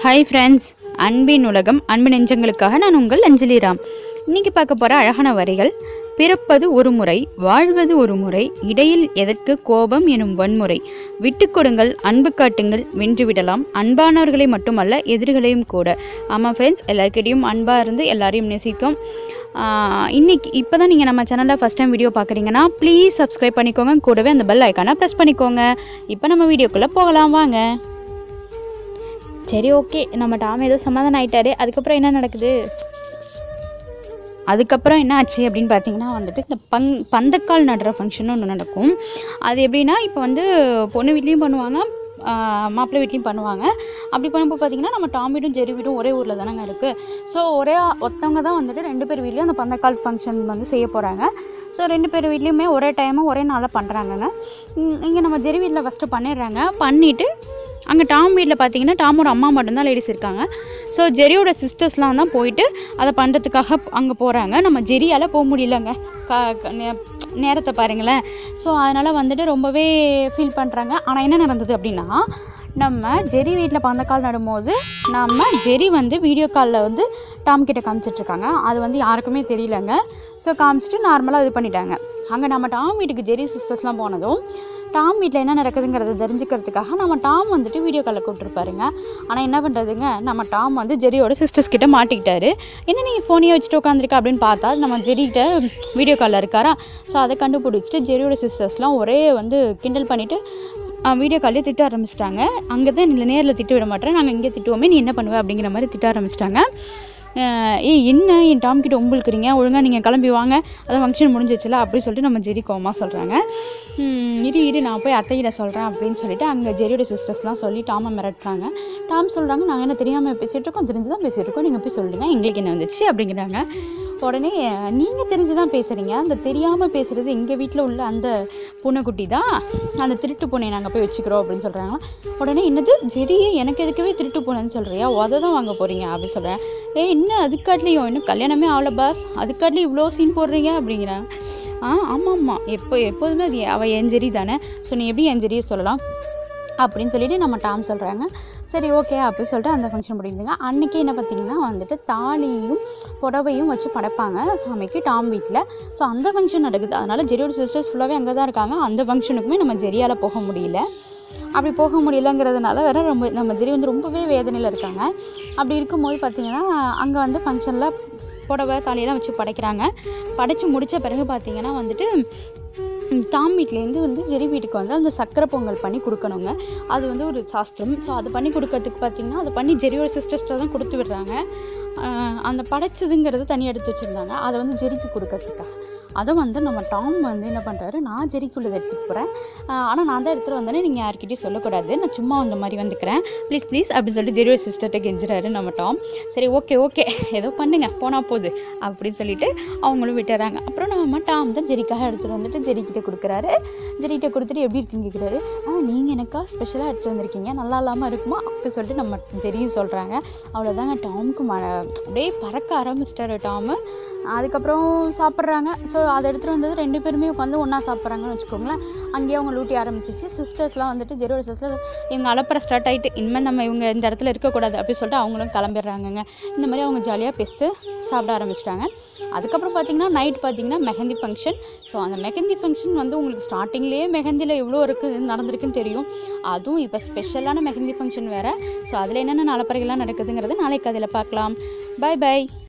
hi friends அன்பின் உலகம் அன்பு நெஞ்சங்களுக்காக நான் உங்கள் அஞ்சலி ராம் இன்னைக்கு பார்க்க போகிற அழகான வரிகள் பிறப்பது ஒரு முறை வாழ்வது ஒரு முறை இடையில் எதற்கு கோபம் எனும் வன்முறை விட்டு கொடுங்கள் அன்பு காட்டுங்கள் வென்று விடலாம் அன்பானவர்களை மட்டுமல்ல எதிரிகளையும் கூட ஆமாம் ஃப்ரெண்ட்ஸ் எல்லாருக்கிட்டையும் அன்பாக இருந்து எல்லாரையும் நேசிக்கும் ஆஹ் இன்னைக்கு இப்போ தான் நீங்கள் நம்ம சேனலில் ஃபஸ்ட் டைம் வீடியோ பார்க்குறீங்கன்னா ப்ளீஸ் சப்ஸ்கிரைப் பண்ணிக்கோங்க கூடவே அந்த பெல் ஐக்கானை ப்ரெஸ் பண்ணிக்கோங்க இப்போ நம்ம வீடியோக்குள்ளே போகலாம் வாங்க சரி ஓகே நம்ம டாம் ஏதோ சமாதானம் ஆயிட்டாரு அதுக்கப்புறம் என்ன நடக்குது அதுக்கப்புறம் என்ன ஆச்சு அப்படின்னு பார்த்தீங்கன்னா வந்துட்டு இந்த பங் பந்தக்கால் நடுற ஃபங்க்ஷன் ஒன்று நடக்கும் அது எப்படின்னா இப்போ வந்து பொண்ணு வீட்லேயும் பண்ணுவாங்க ஆஹ் மாப்பிள்ளை வீட்லேயும் பண்ணுவாங்க அப்படி பண்ணும்போது பார்த்தீங்கன்னா நம்ம டாம் வீடும் ஜெரி வீடும் ஒரே ஊரில் தானங்க இருக்குது ஸோ ஒரே ஆ- ஒருத்தவங்க தான் வந்துட்டு ரெண்டு பேர் வீட்லேயும் அந்த பந்தக்கால் ஃபங்க்ஷன் வந்து செய்ய போகிறாங்க ஸோ ரெண்டு பேர் வீட்லேயுமே ஒரே டைமும் ஒரே நாளில் பண்ணுறாங்கங்க இங்கே நம்ம ஜெரி வீட்டில் ஃபஸ்ட்டு பண்ணிடுறாங்க பண்ணிவிட்டு அங்கே டாம் வீட்டில் பார்த்தீங்கன்னா டாமோட அம்மா மட்டும்தான் லேடிஸ் இருக்காங்க ஸோ ஜெரியோட சிஸ்டர்ஸ்லாம் தான் போயிட்டு அதை பண்ணுறதுக்காக அங்கே போகிறாங்க நம்ம ஜெரியால் போக முடியலங்க கா க- நே- நேரத்தை பாருங்களேன் ஸோ அதனால் வந்துட்டு ரொம்பவே ஃபீல் பண்ணுறாங்க ஆனால் என்ன நடந்தது அப்படின்னா நம்ம ஜெரி வீட்டில் பந்த கால் நடும்போது நம்ம ஜெரி வந்து வீடியோ காலில் வந்து டாம் கிட்ட காமிச்சிட்ருக்காங்க அது வந்து யாருக்குமே தெரியலங்க ஸோ காமிச்சிட்டு நார்மலாக இது பண்ணிட்டாங்க அங்கே நம்ம டாம் வீட்டுக்கு ஜெரி சிஸ்டர்ஸ்லாம் போனதும் டாம் வீட்டில் என்ன நடக்குதுங்கிறத தெரிஞ்சுக்கிறதுக்காக நம்ம டாம் வந்துட்டு வீடியோ காலில் கூப்பிட்டுருப்பாருங்க ஆனால் என்ன பண்ணுறதுங்க நம்ம டாம் வந்து ஜெரியோட சிஸ்டர்ஸ் கிட்ட மாட்டிக்கிட்டாரு என்ன நீங்கள் ஃபோனையே வச்சுட்டு உட்காந்துருக்க அப்படின்னு பார்த்தா நம்ம ஜெரிகிட்ட வீடியோ காலில் இருக்காரா ஸோ அதை கண்டுபிடிச்சிட்டு ஜெரியோட சிஸ்டர்ஸ்லாம் ஒரே வந்து கிண்டல் பண்ணிவிட்டு வீடியோ காலையே திட்ட ஆரம்பிச்சிட்டாங்க அங்கே தான் இல்லை நேரில் திட்டு விட மாட்டேன் நாங்கள் இங்கே திட்டுவோமே நீ என்ன பண்ணுவ அப்படிங்கிற மாதிரி திட்ட ஆரம்பிச்சிட்டாங்க ஏய் என்ன என் டாம் கிட்ட உங்களுக்குறீங்க ஒழுங்காக நீங்கள் கிளம்பி வாங்க அதான் ஃபங்க்ஷன் முடிஞ்சிச்சுல அப்படி சொல்லிட்டு நம்ம ஜெரி கோமா சொல்கிறாங்க இரு இரு நான் போய் அத்தைகிட்ட சொல்கிறேன் அப்படின்னு சொல்லிட்டு அங்கே ஜெரியோட சிஸ்டர்ஸ்லாம் சொல்லி டாமை மிரட்டுறாங்க டாம் சொல்கிறாங்க நாங்கள் என்ன தெரியாமல் பேசிகிட்டு இருக்கோம் தெரிஞ்சு தான் பேசிகிட்டு இருக்கோம் நீங்கள் போய் சொல்லுங்கள் எங்களுக்கு என்ன வந்துச்சு அப்படிங்கிறாங்க உடனே நீங்கள் தெரிஞ்சு தான் பேசுகிறீங்க அந்த தெரியாமல் பேசுகிறது எங்கள் வீட்டில் உள்ள அந்த பூனைக்குட்டி தான் அந்த திருட்டு பூனையை நாங்கள் போய் வச்சுக்கிறோம் அப்படின்னு சொல்கிறாங்க உடனே என்னது ஜெரியே எனக்கு எதுக்கவே திருட்டு பூனைன்னு சொல்கிறியா உத தான் வாங்க போகிறீங்க அப்படின்னு சொல்கிறேன் ஏ என்ன அதுக்காட்லேயும் இன்னும் கல்யாணமே ஆகல பாஸ் அதுக்காட்லேயும் இவ்வளோ சீன் போடுறீங்க அப்படிங்கிறாங்க ஆ ஆமாம் ஆமாம் எப்போ எப்போதுமே அது அவள் என் ஜெரி தானே ஸோ நீ எப்படி என் ஜெரியை சொல்லலாம் அப்படின்னு சொல்லிட்டு நம்ம டாம் சொல்கிறாங்க சரி ஓகே அப்படின்னு சொல்லிட்டு அந்த ஃபங்க்ஷன் முடியுதுங்க அன்றைக்கி என்ன பார்த்தீங்கன்னா வந்துட்டு தாலியும் புடவையும் வச்சு படைப்பாங்க சாமிக்கு டாம் வீட்டில் ஸோ அந்த ஃபங்க்ஷன் நடக்குது அதனால் ஜெரியோட சிஸ்டர்ஸ் ஃபுல்லாகவே அங்கே தான் இருக்காங்க அந்த ஃபங்க்ஷனுக்குமே நம்ம ஜெரியால் போக முடியல அப்படி போக முடியலங்கிறதுனால வேற ரொம்ப நம்ம ஜெரி வந்து ரொம்பவே வேதனையில் இருக்காங்க அப்படி இருக்கும்போது பார்த்தீங்கன்னா அங்கே வந்து ஃபங்க்ஷனில் புடவை தாலியெல்லாம் வச்சு படைக்கிறாங்க படைச்சு முடிச்ச பிறகு பார்த்தீங்கன்னா வந்துட்டு ம், தாம் வீட்லேருந்து வந்து ஜெரி வீட்டுக்கு வந்து அந்த சக்கரை பொங்கல் பண்ணி கொடுக்கணுங்க அது வந்து ஒரு சாஸ்திரம் ஸோ அது பண்ணி கொடுக்கறதுக்கு பார்த்தீங்கன்னா அது பண்ணி ஜெரியோட சிஸ்டர்ஸ்ட்டு தான் கொடுத்து விடுறாங்க ஆஹ் அந்த படைச்சதுங்கிறது தனியாக எடுத்து வச்சுருந்தாங்க அதை வந்து ஜெரிக்கு கொடுக்கறதுக்காக அதை வந்து நம்ம டாம் வந்து என்ன பண்ணுறாரு நான் ஜெரிக்குள்ளதை எடுத்துகிட்டு போகிறேன் ஆனால் நான் தான் எடுத்துகிட்டு வந்தேனே நீங்கள் யார்கிட்டயும் சொல்லக்கூடாது நான் சும்மா அந்த மாதிரி வந்துக்கிறேன் ப்ளீஸ் ப்ளீஸ் அப்படின்னு சொல்லிட்டு ஜெரியோட சிஸ்டர்கிட்ட கெஞ்சுறாரு நம்ம டாம் சரி ஓகே ஓகே ஏதோ பண்ணுங்க போனால் போகுது அப்படின்னு சொல்லிட்டு அவங்களும் விட்டுறாங்க அப்புறம் நம்ம டாம் தான் ஜெரிக்காக எடுத்துகிட்டு வந்துட்டு ஜெரிக்கிட்ட கொடுக்குறாரு ஜெரிக்கிட்ட கொடுத்துட்டு எப்படி இருக்குன்னு கேட்குறாரு ஆ நீங்கள் எனக்கா ஸ்பெஷலாக எடுத்துகிட்டு வந்திருக்கீங்க நல்லா இல்லாமல் இருக்குமா அப்படி சொல்லிட்டு நம்ம ஜெரியும் சொல்கிறாங்க அவ்வளோதாங்க டாமுக்கு ம அப்படியே பறக்க ஆரம்பிச்சிட்டாரு டாமு அதுக்கப்புறம் சாப்பிட்றாங்க ஸோ அதை எடுத்துகிட்டு வந்தது ரெண்டு பேருமே உட்காந்து ஒன்றா சாப்பிட்றாங்கன்னு வச்சுக்கோங்களேன் அங்கேயே அவங்க லூட்டி ஆரம்பிச்சிச்சு சிஸ்டர்ஸ்லாம் வந்துட்டு ஜெரோட சிஸ்டர் இவங்க அலப்பற ஸ்டார்ட் ஆகிட்டு இனிமேல் நம்ம இவங்க இந்த இடத்துல இருக்கக்கூடாது அப்படி சொல்லிட்டு அவங்களும் கிளம்பிடுறாங்கங்க இந்த மாதிரி அவங்க ஜாலியாக பேசிட்டு சாப்பிட ஆரம்பிச்சிட்டாங்க அதுக்கப்புறம் பார்த்தீங்கன்னா நைட் பார்த்தீங்கன்னா மெஹந்தி ஃபங்க்ஷன் ஸோ அந்த மெஹந்தி ஃபங்க்ஷன் வந்து உங்களுக்கு ஸ்டார்டிங்லேயே மெஹந்தியில் எவ்வளோ இருக்குது நடந்திருக்குன்னு தெரியும் அதுவும் இப்போ ஸ்பெஷலான மெஹந்தி ஃபங்க்ஷன் வேறு ஸோ அதில் என்னென்ன நலப்பறைகள்லாம் நடக்குதுங்கிறது நாளைக்கு அதில் பார்க்கலாம் பை பை